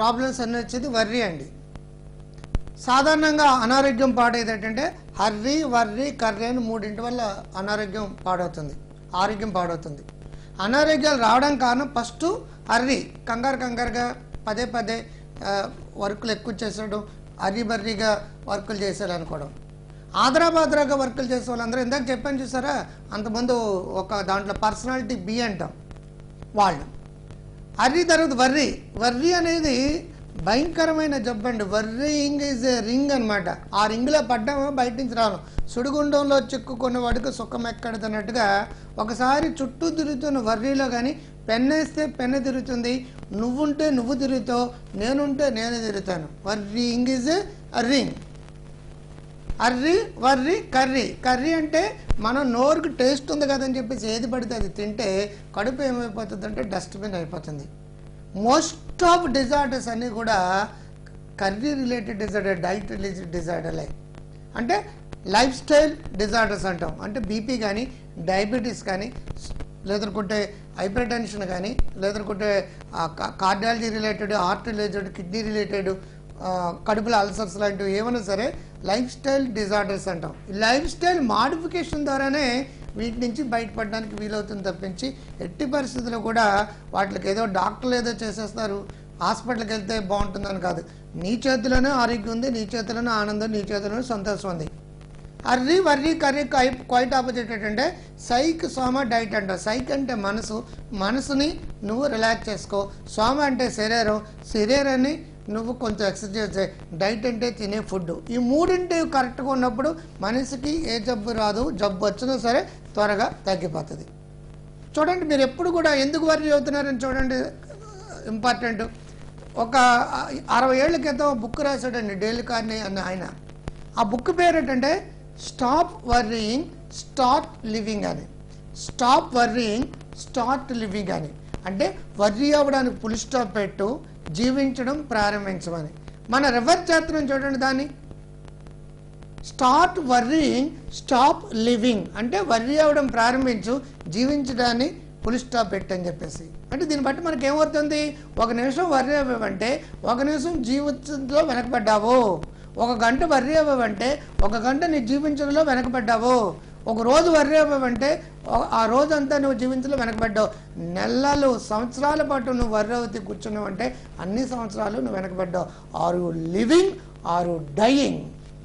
problems అన్నీ వచ్చేది worry అండి సాధారణంగా అనారోగ్యం పాడేది ఏంటంటే హర్రీ వర్రీ కర్రీ అని మూడింటి వల్ల అనారోగ్యం పాడవుతుంది ఆరోగ్యం పాడవుతుంది అనారోగ్యాలు రావడం కారణం ఫస్ట్ హర్రీ కంగారు కంగారుగా పదే పదే ఆ, వర్కులు ఎక్కువ చేసేయడం హర్రీ బర్రీగా వర్కులు చేసేయాలనుకోవడం ఆదరాబాదరాగా వర్కులు చేసే వాళ్ళందరూ ఇందాక చెప్పాను చూసారా అంతకుముందు ఒక దాంట్లో పర్సనాలిటీ బి అంటాం వాళ్ళు అర్రీ తర్వాత వర్రీ వర్రీ అనేది భయంకరమైన జబ్బు అండి వర్రీయింగ్ ఈజ్ ఏ రింగ్ అనమాట ఆ రింగ్లో పడ్డామో బయట నుంచి రాను సుడిగుండంలో చిక్కుకున్న వాడికి సుఖం ఎక్కడదన్నట్టుగా ఒకసారి చుట్టూ తిరుగుతున్న వర్రీలో కానీ పెన్నేస్తే పెన్ను తిరుగుతుంది నువ్వుంటే నువ్వు తిరుగుతావు నేనుంటే నేను తిరుగుతాను worrying is a ring hurry worry curry curry అంటే మనం నోరుకి టేస్ట్ ఉంది కదని చెప్పేసి ఏది పడితే అది తింటే కడుపు ఏమైపోతుంది అంటే డస్ట్బిన్ అయిపోతుంది మోస్ట్ ఆఫ్ డిజార్డర్స్ అన్నీ కూడా curry related disorder diet related డిజార్డర్లే అంటే లైఫ్ స్టైల్ డిజార్డర్స్ అంటాం అంటే బీపీ కానీ డయాబెటీస్ కానీ లేదనుకుంటే హైపర్ టెన్షన్ కానీ లేదనుకుంటే cardiology related heart related kidney related కడుపులో అల్సర్స్ లాంటివి ఏమైనా సరే లైఫ్ స్టైల్ డిజార్డర్స్ అంటాం ఈ లైఫ్ స్టైల్ మాడిఫికేషన్ ద్వారానే వీటి నుంచి బయటపడడానికి వీలవుతుంది తప్పించి ఎట్టి పరిస్థితుల్లో కూడా వాటికి ఏదో డాక్టర్లు ఏదో చేసేస్తారు హాస్పిటల్కి వెళ్తే బాగుంటుందని కాదు నీ చేతిలోనే ఆరోగ్యం ఉంది నీ చేతిలోనే ఆనందం నీ చేతిలోనే సంతోషం ఉంది hurry worry curry quite opposite ఏంటంటే సైక్ సోమ డైట్ అంటావు సైక్ అంటే మనసు మనసుని నువ్వు రిలాక్స్ చేసుకో సోమ అంటే శరీరం శరీరాన్ని నువ్వు కొంచెం ఎక్సర్సైజ్ చేయి డైట్ అంటే తినే ఫుడ్ ఈ మూడింటి కరెక్ట్గా ఉన్నప్పుడు మనిషికి ఏ జబ్బు రాదు జబ్బు వచ్చినా సరే త్వరగా తగ్గిపోతుంది చూడండి మీరు ఎప్పుడు కూడా ఎందుకు వర్రీ అవుతున్నారని చూడండి ఇంపార్టెంట్ ఒక అరవై ఏళ్ళ క్రితం బుక్ రాశాడండి డేల్ కార్ని అన్న ఆయన ఆ బుక్ పేరు ఏంటంటే స్టాప్ వర్రీయింగ్ స్టార్ట్ లివింగ్ అని స్టాప్ వర్రీయింగ్ స్టార్ట్ లివింగ్ అని అంటే వర్రీ అవ్వడానికి పులి స్టాప్ పెట్టు జీవించడం ప్రారంభించమని మన రివర్స్ చేస్తున్నాం చూడండి దాన్ని స్టార్ట్ వర్రీయింగ్ స్టాప్ లివింగ్ అంటే వర్రీ అవ్వడం ప్రారంభించు జీవించడాన్ని పులి స్టాప్ పెట్టని చెప్పేసి అంటే దీన్ని బట్టి మనకి ఏమవుతుంది ఒక నిమిషం వర్రీ అవ్వమంటే ఒక నిమిషం జీవితంలో వెనకబడ్డావు ఒక గంట వర్రీ అవ్వమంటే ఒక గంట నీ జీవించడంలో వెనకబడ్డావు ఒక రోజు వర్రీ అవ్వమంటే ఒక- ఆ రోజంతా నువ్వు జీవించలో వెనకబడ్డావు నెలలు సంవత్సరాల పాటు నువ్వు వర్రీ అవుతూ కూర్చున్నావు అంటే అన్ని సంవత్సరాలు నువ్వు వెనకబడ్డావు are you living are you dying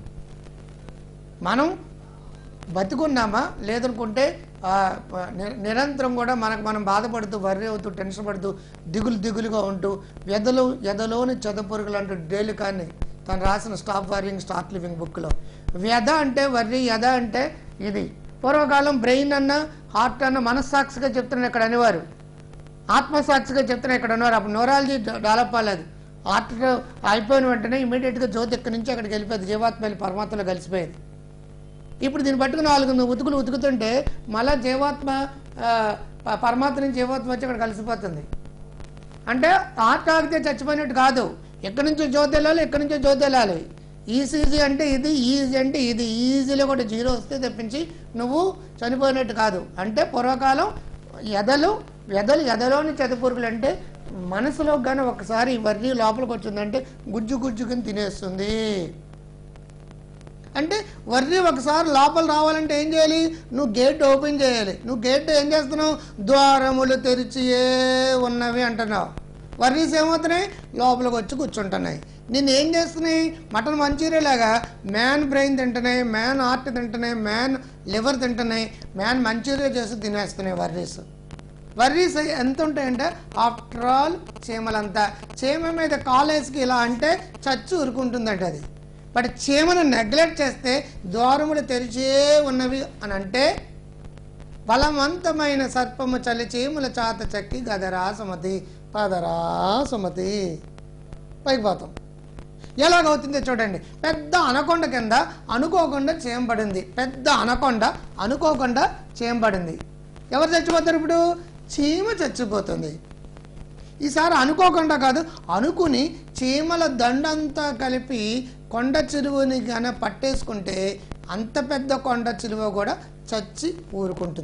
మనం బతుకున్నామా లేదనుకుంటే ఆ, ప- ని- నిరంతరం కూడా మనకు మనం బాధపడుతూ వర్రీ అవుతూ టెన్షన్ పడుతూ దిగులు దిగులుగా ఉంటూ ఎదలు ఎదలోని చెదపురుగులు అంటూ డైలీ కానీ తను రాసిన స్టాప్ వర్రింగ్ స్టార్ట్ లివింగ్ బుక్లో వ్యధ అంటే వర్రీ యథ అంటే ఇది పూర్వకాలం బ్రెయిన్ అన్న హార్ట్ అన్న మనస్సాక్షిగా చెప్తున్న ఇక్కడ అనేవారు ఆత్మసాక్షిగా చెప్తున్నా ఇక్కడ ఉన్నారు అప్పుడు న్యూరాలజీ డెవలప్ అవ్వలేదు హార్ట్ అయిపోయిన వెంటనే ఇమీడియట్గా జ్యోతి ఇక్కడి నుంచి అక్కడికి వెళ్ళిపోయింది జీవాత్మ వెళ్ళి పరమాత్మలో కలిసిపోయేది ఇప్పుడు దీన్ని పట్టుకుని నాలుగు ఉతుకులు ఉతుకుతుంటే మళ్ళా జీవాత్మ ఆ, ప- పరమాత్మ నుంచి జీవాత్మ వచ్చి అక్కడ కలిసిపోతుంది అంటే హార్ట్ ఆగితే చచ్చిపోయినట్టు కాదు ఎక్కడి నుంచో జ్యోతి వెళ్ళాలి ఎక్కడి నుంచో జ్యోతి వెళ్ళాలి ఈసీజీ అంటే ఇది ఈజీ అంటే ఇది ఈజీలో కూడా జీరో వస్తే తెప్పించి నువ్వు చనిపోయినట్టు కాదు అంటే పూర్వకాలం ఎదలు ఎదలు ఎదలోని చెదపురుగులు అంటే మనసులో కానీ ఒకసారి వర్రీ లోపలికి వచ్చిందంటే గుజ్జు గుజ్జుకుని తినేస్తుంది అంటే వర్రీ ఒకసారి లోపల రావాలంటే ఏం చేయాలి నువ్వు గేట్ ఓపెన్ చేయాలి నువ్వు గేట్ ఏం చేస్తున్నావు ద్వారములు తెరిచియే ఉన్నవి అంటున్నావు వర్రీస్ ఏమవుతున్నాయి లోపలికి వచ్చి కూర్చుంటున్నాయి నేను ఏం చేస్తున్నాయి మటన్ మంచూరియాలాగా మ్యాన్ బ్రెయిన్ తింటున్నాయి మ్యాన్ హార్ట్ తింటున్నాయి మ్యాన్ లివర్ తింటున్నాయి మ్యాన్ మంచూరియా చేసి తినేస్తున్నాయి వర్రీస్ వర్రీస్ ఎంత ఉంటాయంటే ఆఫ్టర్ ఆల్ చీమలంతా చీమ మీద కాలేజ్కి ఇలా అంటే చచ్చి ఉరుకుంటుందంట అది బట్ చీమను నెగ్లెక్ట్ చేస్తే ద్వారములు తెరిచే ఉన్నవి అని అంటే బలవంతమైన సర్పము చలి చీముల చాత చక్కి గదరా సుమతి పదరా సుమతి పైకి పోతాం ఎలాగవుతుందో చూడండి పెద్ద అనకొండ కింద అనుకోకుండా చేయంబడింది పెద్ద అనకొండ అనుకోకుండా చేయంబడింది ఎవరు చచ్చిపోతారు ఇప్పుడు చీమ చచ్చిపోతుంది ఈసారి అనుకోకుండా కాదు అనుకుని చీమల దండంతా కలిపి కొండ చిలువని గన పట్టేసుకుంటే అంత పెద్ద కొండ చిలువ కూడా చచ్చి ఊరుకుంటుంది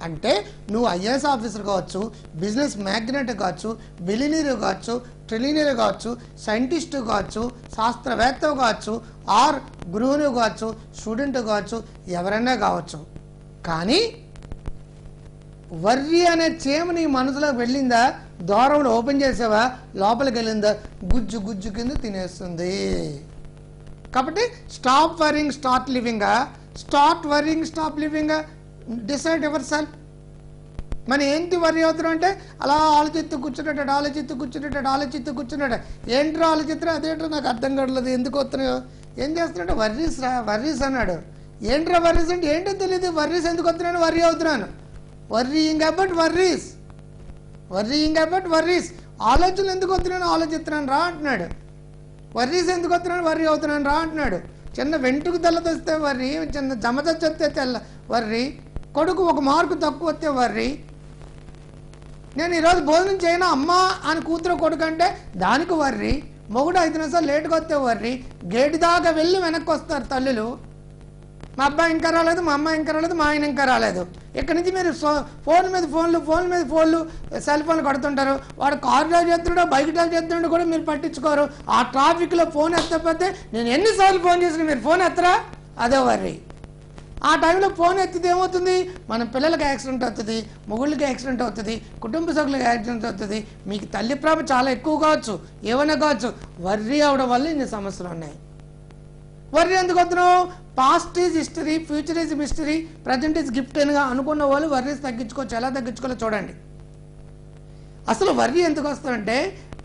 అంటే నువ్వు ఐఏఎస్ ఆఫీసర్ కావచ్చు బిజినెస్ మ్యాగ్నెట్ కావచ్చు బిలినీర్ కావచ్చు ట్రిలినీర్ కావచ్చు సైంటిస్ట్ కావచ్చు శాస్త్రవేత్త కావచ్చు ఆర్ గురువుని కావచ్చు స్టూడెంట్ కావచ్చు ఎవరైనా కావచ్చు కానీ వర్రి అనే చీమ నీ మనసులోకి వెళ్ళిందా దూరంలో ఓపెన్ చేసావా లోపలికి వెళ్ళిందా గుజ్జు గుజ్జు కింద తినేస్తుంది కాబట్టి stop worrying start living start worrying stop living decide yourself మనం ఏంటి వరి అవుతున్నాం అంటే అలా ఆలోచిస్తూ కూర్చున్నట్టు ఆలోచిస్తూ కూర్చున్నట్టు ఆలోచిస్తూ కూర్చున్నట్టు ఏంట్రా ఆలోచిస్తున్నా అదేంటో నాకు అర్థం కావట్లేదు ఎందుకు వస్తున్నాయో ఏం చేస్తున్నాడు వర్రీస్ రా వర్రీస్ అన్నాడు ఏంట్రా వర్రీస్ అంటే ఏంటో తెలియదు వర్రీస్ ఎందుకు వస్తున్నాను వర్రీ అవుతున్నాను worrying about worries worrying about worries ఆలోచనలు ఎందుకు వస్తున్నాను ఆలోచిస్తున్నాను రా అంటున్నాడు వర్రీస్ ఎందుకు వస్తున్నాను వర్రీ అవుతున్నాను రా అంటున్నాడు చిన్న వెంట్రుకు తెల్ల తెస్తే వర్రి చిన్న జమ తెస్తే తెల్ల వర్రి కొడుకు ఒక మార్కు తక్కువ వస్తే వర్రి నేను ఈరోజు భోజనం చేయను అమ్మా అని కూతురు కొడుకు అంటే దానికి వర్రి మొగుడు ఐదు నిమిషాలు లేటుగా వస్తే వర్రి గేటు దాకా వెళ్ళి వెనక్కి వస్తారు తల్లులు మా అబ్బాయి ఇంకా రాలేదు మా అమ్మాయి ఇంకా రాలేదు మా ఆయన ఇంకా రాలేదు ఇక్కడ నుంచి మీరు సో- ఫోన్ మీద ఫోన్లు ఫోన్ మీద ఫోన్లు సెల్ ఫోన్లు కొడుతుంటారు వాడు కార్ డ్రైవ్ చేస్తున్నాడో బైక్ డ్రైవ్ చేస్తున్నాడో కూడా మీరు పట్టించుకోరు ఆ ట్రాఫిక్లో ఫోన్ ఎత్తకపోతే నేను ఎన్నిసార్లు ఫోన్ చేసిన మీరు ఫోన్ ఎత్తరా అదే వర్రి ఆ టైంలో ఫోన్ ఎత్తితే ఏమవుతుంది మన పిల్లలకి యాక్సిడెంట్ అవుతుంది మొగుళ్ళకి యాక్సిడెంట్ అవుతుంది కుటుంబ సభ్యులకి యాక్సిడెంట్ అవుతుంది మీకు తల్లి ప్రేమ చాలా ఎక్కువ కావచ్చు ఏమైనా కావచ్చు వర్రీ అవడం వల్ల ఇన్ని సమస్యలు ఉన్నాయి వర్రీ ఎందుకు వస్తున్నావు past is history future is mystery present is gift అనిగా అనుకున్న వాళ్ళు వర్రీస్ తగ్గించుకోవచ్చు ఎలా తగ్గించుకోవాలో చూడండి అసలు వర్రీ ఎందుకు వస్తుందంటే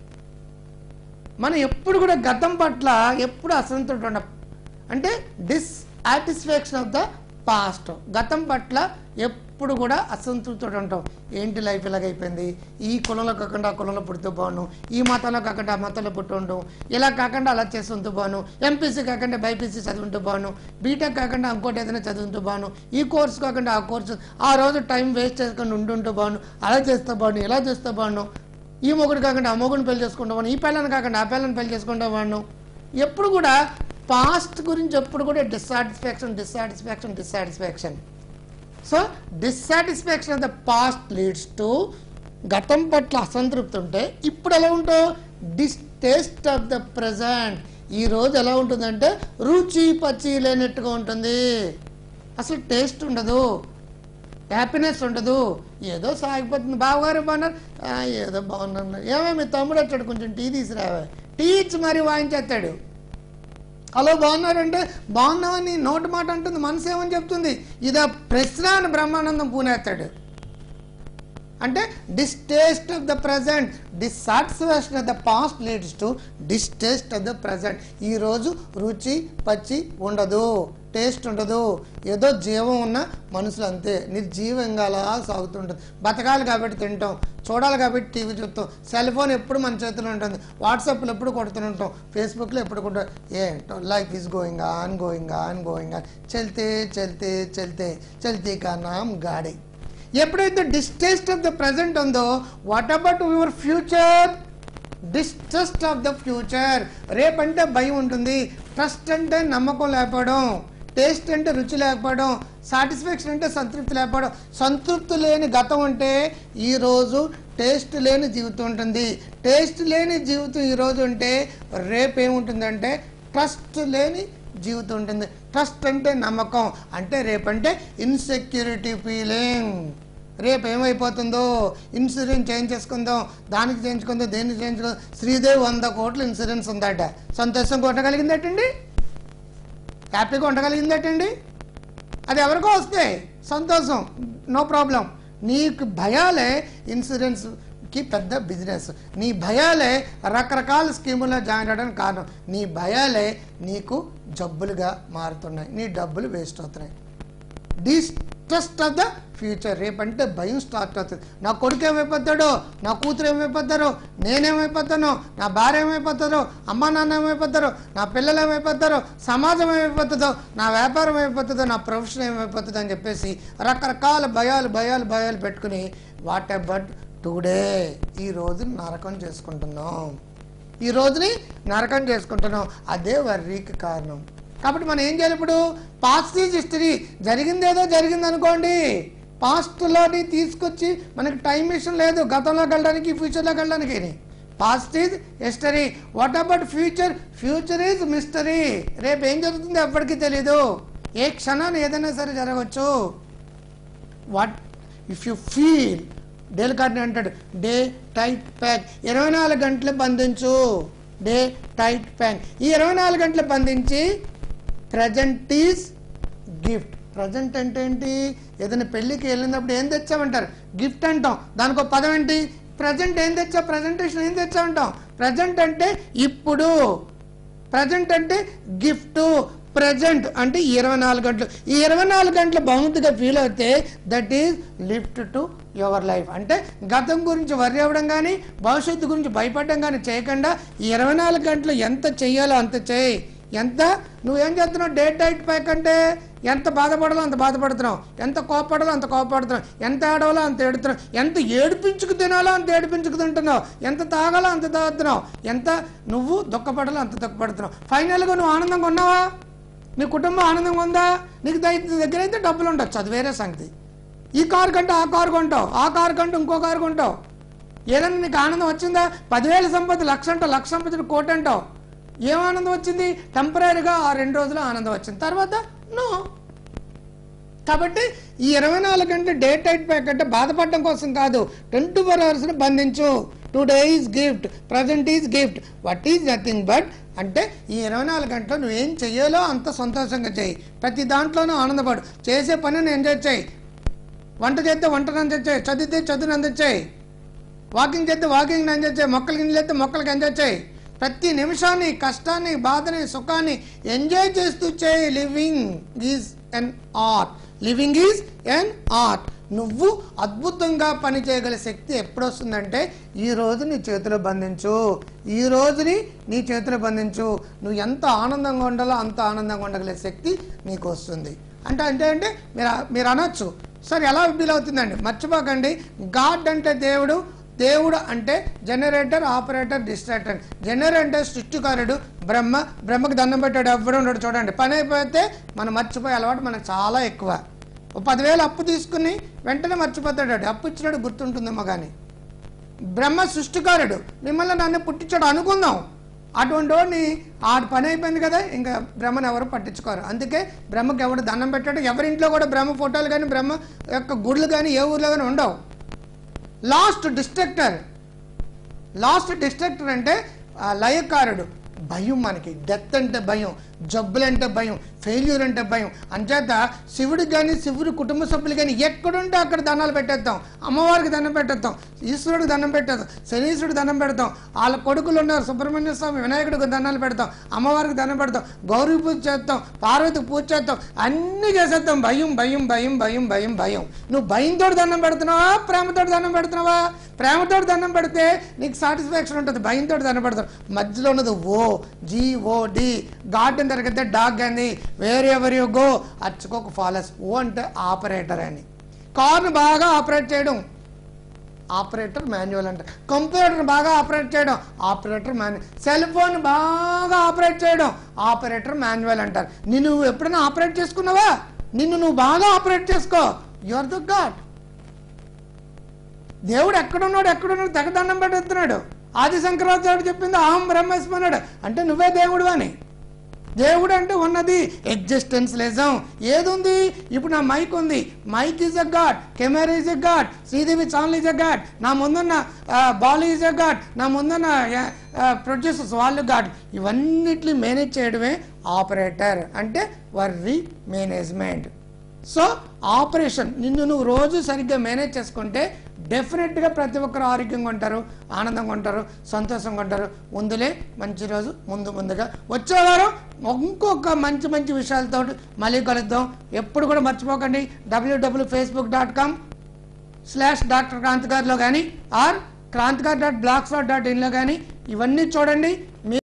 మనం ఎప్పుడు కూడా గతం పట్ల ఎప్పుడు అసంతృప్తి ఉండం అంటే డిస్సాటిస్ఫాక్షన్ ఆఫ్ ద పాస్ట్ గతం పట్ల ఎప్పుడు కూడా అసంతృప్తితో ఉంటాం ఏంటి లైఫ్ ఇలాగైపోయింది ఈ కులంలో కాకుండా ఆ కులంలో పుడితే బాను ఈ మతంలో కాకుండా ఆ మతంలో పుట్టి ఉండవు ఇలా కాకుండా అలా చేస్తుంటూ బాను ఎంపీసీ కాకుండా బైపీసీ చదువుంటూ బాను బీటెక్ కాకుండా ఇంకోటి ఏదైనా చదువుతూ బాను ఈ కోర్స్ కాకుండా ఆ కోర్సు ఆ రోజు టైం వేస్ట్ చేసుకొని ఉండుంటూ బాను అలా చేస్తే బాను ఇలా చేస్తే బాను ఈ మొగుడు కాకుండా ఆ మొగుడిని పెళ్లి చేసుకుంటావాను ఈ పిల్లని కాకుండా ఆ పిల్లని పెళ్లి చేసుకుంటావాను ఎప్పుడు కూడా పాస్ట్ గురించి ఎప్పుడు కూడా dissatisfaction dissatisfaction dissatisfaction so dissatisfaction of the past leads to గతం పట్ల అసంతృప్తి ఉంటే ఇప్పుడు ఎలా ఉంటావు డిస్టేస్ట్ ఆఫ్ ద ప్రజెంట్ ఈ రోజు ఎలా ఉంటుందంటే రుచి పచ్చి లేనట్టుగా ఉంటుంది అసలు టేస్ట్ ఉండదు హ్యాపీనెస్ ఉండదు ఏదో సాగిపోతుంది బావగారు బాగున్నారు "ఆ, ఏదో బాగున్నారు ఏమో మీ తమ్ముడు వచ్చాడు కొంచెం టీ తీసుకురావా టీ ఇచ్చి మరీ వాయించేస్తాడు హలో బాగున్నారంటే బాగున్నామని నోటి మాట అంటుంది మనసు ఏమని చెప్తుంది ఇదా ప్రశ్న అని బ్రహ్మానందం పూనేస్తాడు అంటే distaste of the present dissatisfaction of the past leads to distaste of the present ఈరోజు రుచి పచ్చి ఉండదు టేస్ట్ ఉండదు ఏదో జీవం ఉన్న మనుషులు అంతే నిర్జీవంగా అలా సాగుతుంటుంది బతకాలి కాబట్టి తింటాం చూడాలి కాబట్టి టీవీ చూస్తాం సెల్ ఫోన్ ఎప్పుడు మన చేతిలో ఉంటుంది వాట్సాప్లో ఎప్పుడు కొడుతుంటాం ఫేస్బుక్లో ఎప్పుడు కొట్ట ఏంటో life is going on going on going on చల్తే చల్తే చల్తే చల్తే కా నామ్ గాడి ఎప్పుడైతే డిస్టెస్ట్ ఆఫ్ ద ప్రజెంట్ ఉందో what about your future distrust of the future రేపంటే భయం ఉంటుంది ట్రస్ట్ అంటే నమ్మకం లేకపోవడం టేస్ట్ అంటే రుచి లేకపోవడం సాటిస్ఫాక్షన్ అంటే సంతృప్తి లేకపోవడం సంతృప్తి లేని గతం అంటే ఈరోజు టేస్ట్ లేని జీవితం ఉంటుంది టేస్ట్ లేని జీవితం ఈరోజు ఉంటే రేపేముంటుందంటే ట్రస్ట్ లేని జీవితం ఉంటుంది ట్రస్ట్ అంటే నమ్మకం అంటే రేపంటే ఇన్సెక్యూరిటీ ఫీలింగ్ రేపు ఏమైపోతుందో ఇన్సూరెన్స్ చేయించేసుకుందాం దానికి చేయించుకుందాం దేనికి చేయించుకుందాం శ్రీదేవి వంద కోట్ల ఇన్సూరెన్స్ ఉందట సంతోషం కొట్టగలిగిందటండి హ్యాపీగా ఉండగలిగిందటండి అది ఎవరికో వస్తే సంతోషం నో ప్రాబ్లం నీకు భయాలే ఇన్సూరెన్స్కి పెద్ద బిజినెస్ నీ భయాలే రకరకాల స్కీముల్లో జాయిన్ అవ్వడానికి కారణం నీ భయాలే నీకు జబ్బులుగా మారుతున్నాయి నీ డబ్బులు వేస్ట్ అవుతున్నాయి డిస్ట్రస్ట్ ఆఫ్ ద ఫ్యూచర్ రేపంటే భయం స్టార్ట్ అవుతుంది నా కొడుకు ఏమైపోతాడో నా కూతురు ఏమైపోతారో నేనేమైపోతానో నా భార్య ఏమైపోతారో అమ్మ నాన్న ఏమైపోతారో నా పిల్లలు ఏమైపోతారో సమాజం ఏమైపోతుందో నా వ్యాపారం ఏమైపోతుందో నా ప్రొఫెషన్ ఏమైపోతుందో అని చెప్పేసి రకరకాల భయాలు భయాలు భయాలు పెట్టుకుని వాట్ అబౌట్ టుడే ఈ రోజు నరకం చేసుకుంటున్నాం ఈ రోజుని నరకం చేసుకుంటున్నాం అదే వర్రీకి కారణం కాబట్టి మనం ఏం చేయాలి ఇప్పుడు పాస్ట్ ఈజ్ హిస్టరీ జరిగిందేదో జరిగింది అనుకోండి పాస్ట్లోని తీసుకొచ్చి మనకి టైం మిషన్ లేదు గతంలోకి వెళ్ళడానికి ఫ్యూచర్లోకి వెళ్ళడానికి past is history what about future future is mystery రేపు ఏం జరుగుతుందో ఎప్పటికీ తెలీదు ఏ క్షణాన్ని ఏదైనా సరే జరగవచ్చు వాట్ ఇఫ్ యు ఫీల్ డేల్ కార్డ్ని అంటాడు డే టైట్ ప్యాక్ ఇరవై నాలుగు గంటలు బంధించు డే టైట్ ప్యాక్ ఈ ఇరవై నాలుగు గంటలు బంధించి ప్రజెంట్ ఈజ్ గిఫ్ట్ ప్రజెంట్ అంటే ఏంటి ఏదైనా పెళ్ళికి వెళ్ళినప్పుడు ఏం తెచ్చామంటారు గిఫ్ట్ అంటాం దానికి ఒక పదం ఏంటి ప్రజెంట్ ఏం తెచ్చా ప్రజెంటేషన్ ఏం తెచ్చామంటాం ప్రజెంట్ అంటే ఇప్పుడు ప్రజెంట్ అంటే గిఫ్ట్ ప్రజెంట్ అంటే ఇరవై నాలుగు గంటలు ఈ ఇరవై నాలుగు గంటలు బహుమతిగా ఫీల్ అవుతే that is lift to your life అంటే గతం గురించి వర్రి అవ్వడం కానీ భవిష్యత్తు గురించి భయపడడం కానీ చేయకుండా ఈ ఇరవై నాలుగు గంటలు ఎంత చెయ్యాలో అంత చేయి ఎంత నువ్వేం చేస్తున్నావు డే టైట్ ప్యాక్ అంటే ఎంత బాధపడాలో అంత బాధపడుతున్నావు ఎంత కోపడాలో అంత కోపడుతున్నావు ఎంత ఏడవాలో అంత ఏడుతున్నావు ఎంత ఏడిపించుకు తినాలో అంత ఏడిపించుకు తింటున్నావు ఎంత తాగాలో అంత తాగుతున్నావు ఎంత నువ్వు దుఃఖపడాలో అంత దుఃఖపడుతున్నావు ఫైనల్గా నువ్వు ఆనందంగా ఉన్నావా నీ కుటుంబం ఆనందంగా ఉందా నీకు దై- దగ్గర అయితే డబ్బులు ఉండొచ్చు అది వేరే సంగతి ఈ కారు కంటే ఆ కారు కొంటావు ఆ కారు కంటే ఇంకో కారు కొంటావు ఏదైనా నీకు ఆనందం వచ్చిందా పదివేల సంపద లక్ష అంటావు లక్ష సంపద కోటి అంటావు ఏం ఆనందం వచ్చింది టెంపరీగా ఆ రెండు రోజులు ఆనందం వచ్చింది తర్వాత నో కాబట్టి ఈ ఇరవై నాలుగు గంటల డే టైట్ ప్యాక్ అంటే బాధపడడం కోసం కాదు ట్వంటీ ఫోర్ అవర్స్ని బంధించు today is gift present is gift what is nothing but అంటే ఈ ఇరవై నాలుగు గంటలు నువ్వు ఏం చెయ్యాలో అంత సంతోషంగా చేయి ప్రతి దాంట్లోనూ ఆనందపడు చేసే పనిని ఎంజాయ్ చేయి వంట చేస్తే వంటను ఎంజాయ్ చేయి చదివితే చదువుని ఎంజాయ్ చేయి వాకింగ్ చేస్తే వాకింగ్ ఎంజాయ్ చేయి మొక్కలకి ఎంజాయ్ చేస్తే మొక్కలకి ఎంజాయ్ చేయి ప్రతి నిమిషాన్ని కష్టాన్ని బాధని సుఖాన్ని ఎంజాయ్ చేస్తూ చేయి living is an art living is an art నువ్వు అద్భుతంగా పని చేయగల శక్తి ఎప్పుడు వస్తుందంటే ఈ రోజు నీ చేతిలో బంధించు ఈ రోజుని నీ చేతిలో బంధించు నువ్వు ఎంత ఆనందంగా ఉండాలో అంత ఆనందంగా ఉండగల శక్తి నీకు వస్తుంది అంటే అంటే అంటే మీరు మీరు అనొచ్చు సరే ఎలా ఫీల్ అవుతుందండి మర్చిపోకండి గాడ్ అంటే దేవుడు దేవుడు అంటే జనరేటర్ ఆపరేటర్ డిస్ట్రాక్టర్ జనరేటర్ సృష్టికారుడు బ్రహ్మ బ్రహ్మకి దండం పెట్టాడు ఎవ్వడు ఉండడు చూడండి పని అయిపోతే మనం మర్చిపోయే అలవాటు మనకు చాలా ఎక్కువ ఓ పదివేలు అప్పు తీసుకుని వెంటనే మర్చిపోతాడు అప్పు ఇచ్చినాడు గుర్తుంటుందేమో కానీ బ్రహ్మ సృష్టికారుడు మిమ్మల్ని నన్ను పుట్టించాడు అనుకుందాం అటువంటి వాడిని ఆ పని అయిపోయింది కదా ఇంకా బ్రహ్మను ఎవరు పట్టించుకోరు అందుకే బ్రహ్మకి ఎవడు దండం పెట్టాడు ఎవరి ఇంట్లో కూడా బ్రహ్మ ఫోటోలు కానీ బ్రహ్మ యొక్క గుడులు కానీ ఏ ఊర్లో కానీ ఉండవు లాస్ట్ డిస్ట్రక్టర్ లాస్ట్ డిస్ట్రక్టర్ అంటే ఆ, లయకారుడు భయం మనకి డెత్ అంటే భయం జబ్బులంటే భయం ఫెయిల్యూర్ అంటే భయం అంచేత శివుడికి కానీ శివుడి కుటుంబ సభ్యులు కానీ ఎక్కడుంటే అక్కడ దండాలు పెట్టేస్తాం అమ్మవారికి దండం పెట్టేస్తాం ఈశ్వరుడికి దండం పెట్టేస్తాం శనీశ్వరుడికి దండం పెడతాం వాళ్ళ కొడుకులు ఉన్నారు సుబ్రహ్మణ్య స్వామి వినాయకుడికి దండాలు పెడతాం అమ్మవారికి దండం పెడతాం గౌరీ పూజ చేస్తాం పార్వతికి పూజ చేస్తాం అన్నీ చేసేస్తాం భయం భయం భయం భయం భయం భయం నువ్వు భయంతో దండం పెడుతున్నావా ప్రేమతో దండం పెడుతున్నావా ప్రేమతో దండం పెడితే నీకు సాటిస్ఫాక్షన్ ఉంటుంది భయంతో దండం పెడతావు మధ్యలో ఉన్నది O G O D garden దగ్గర డాగ్ అని వేరే ఎవర్ యూ గో అచ్చుకోక ఫాలోస్ ఓ అంటే ఆపరేటర్ అని కార్ను బాగా ఆపరేట్ చేయడం ఆపరేటర్ మాన్యువల్ అంటారు కంప్యూటర్ బాగా ఆపరేట్ చేయడం ఆపరేటర్ మాన్యువల్ సెల్ ఫోన్ బాగా ఆపరేట్ చేయడం ఆపరేటర్ మాన్యువల్ అంటారు నిన్ను నువ్వు ఎప్పుడైనా ఆపరేట్ చేసుకున్నావా నిన్ను నువ్వు బాగా ఆపరేట్ చేసుకో యు ఆర్ ద గాడ్ దేవుడు ఎక్కడున్నాడు ఎక్కడున్నాడు తెగ దండం పెడుతున్నాడు ఆది శంకరాచార్యుడు చెప్పింది అహం బ్రహ్మస్మి అన్నాడు అంటే నువ్వే దేవుడు అని దేవుడు అంటే ఉన్నది ఎగ్జిస్టెన్స్ లేజం ఏది ఉంది ఇప్పుడు నా మైక్ ఉంది mic is a god camera is a god Sridevi channel is a god నా ముందున్న బాల్ ఈజ్ ఎ గాడ్ నా ముందున్న ప్రొడ్యూసర్స్ వాళ్ళు గాడ్ ఇవన్నిటిని మేనేజ్ చేయడమే ఆపరేటర్ అంటే వర్రీ మేనేజ్మెంట్ సో ఆపరేషన్ నిన్ను నువ్వు రోజు సరిగ్గా మేనేజ్ చేసుకుంటే డెఫినెట్గా ప్రతి ఒక్కరు ఆరోగ్యంగా ఉంటారు ఆనందంగా ఉంటారు సంతోషంగా ఉంటారు ముందులే మంచి రోజు ముందు ముందుగా వచ్చే వారం ఇంకొక మంచి మంచి విషయాలతో మళ్ళీ కలుద్దాం ఎప్పుడు కూడా మర్చిపోకండి WWW Facebook dot com slash doctor క్రాంతికార్లో కానీ or Kranthikar dot black spot dot ఇన్లో కానీ ఇవన్నీ చూడండి మీ